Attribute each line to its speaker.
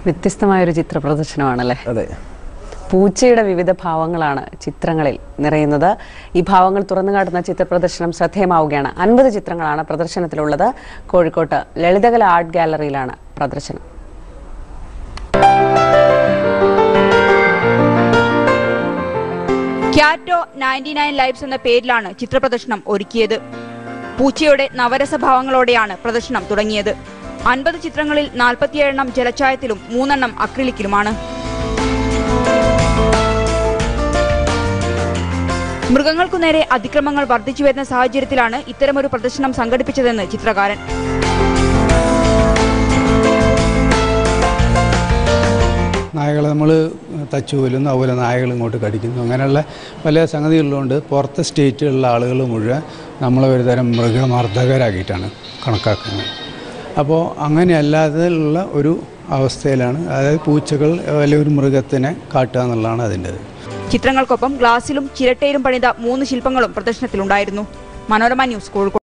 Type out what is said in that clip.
Speaker 1: വ്യത്യസ്തമായൊരു ചിത്ര പ്രദർശനമാണല്ലേ
Speaker 2: അതെ
Speaker 1: പൂച്ചയുടെ വിവിധ ഭാവങ്ങളാണ് ചിത്രങ്ങളിൽ നിറയുന്നത് ഈ ഭാവങ്ങൾ തുറന്നു കാട്ടുന്ന ചിത്ര പ്രദർശനം ശ്രദ്ധേയമാവുകയാണ് അൻപത് ചിത്രങ്ങളാണ് പ്രദർശനത്തിലുള്ളത് കോഴിക്കോട്ട് ലളിതകല ആർട്ട് ഗാലറിയിലാണ് പ്രദർശനം
Speaker 3: ക്യാറ്റോ നയൻറ്റി നയൻ ലൈഫ്സ് എന്ന പേരിലാണ് ചിത്രപ്രദർശനം ഒരുക്കിയത് പൂച്ചയുടെ നവരസഭാവങ്ങളോടെയാണ് പ്രദർശനം തുടങ്ങിയത് അൻപത് ചിത്രങ്ങളിൽ നാൽപ്പത്തിയേഴെണ്ണം ജലച്ചായത്തിലും മൂന്നെണ്ണം അക്രിലിക്കിലുമാണ് മൃഗങ്ങൾക്കു നേരെ അതിക്രമങ്ങൾ വർദ്ധിച്ചു വരുന്ന സാഹചര്യത്തിലാണ് ഇത്തരമൊരു പ്രദർശനം സംഘടിപ്പിച്ചതെന്ന് ചിത്രകാരൻ
Speaker 4: നായകളെ നമ്മൾ തച്ചു കൊല്ലുന്നു അതുപോലെ നായകൾ ഇങ്ങോട്ട് കടിക്കുന്നു അങ്ങനെയുള്ള പല സംഗതികളുള്ളതുകൊണ്ട് പുറത്തെ സ്റ്റേറ്റുകളിലെ ആളുകൾ മുഴുവൻ നമ്മളെ ഒരു തരം മൃഗമർദ്ദകരാക്കിയിട്ടാണ് കണക്കാക്കുന്നത് അപ്പോൾ അങ്ങനെയല്ലാതെ ഉള്ള ഒരു അവസ്ഥയിലാണ് അതായത് പൂച്ചകൾ അല്ലെങ്കിൽ ഒരു മൃഗത്തിനെ കാട്ടുക എന്നുള്ളതാണ് അതിൻ്റെത്
Speaker 3: ചിത്രങ്ങൾക്കൊപ്പം ഗ്ലാസിലും ചിരട്ടയിലും പണിത മൂന്ന് ശില്പങ്ങളും പ്രദർശനത്തിലുണ്ടായിരുന്നു മനോരമ ന്യൂസ് കോഴിക്കോട്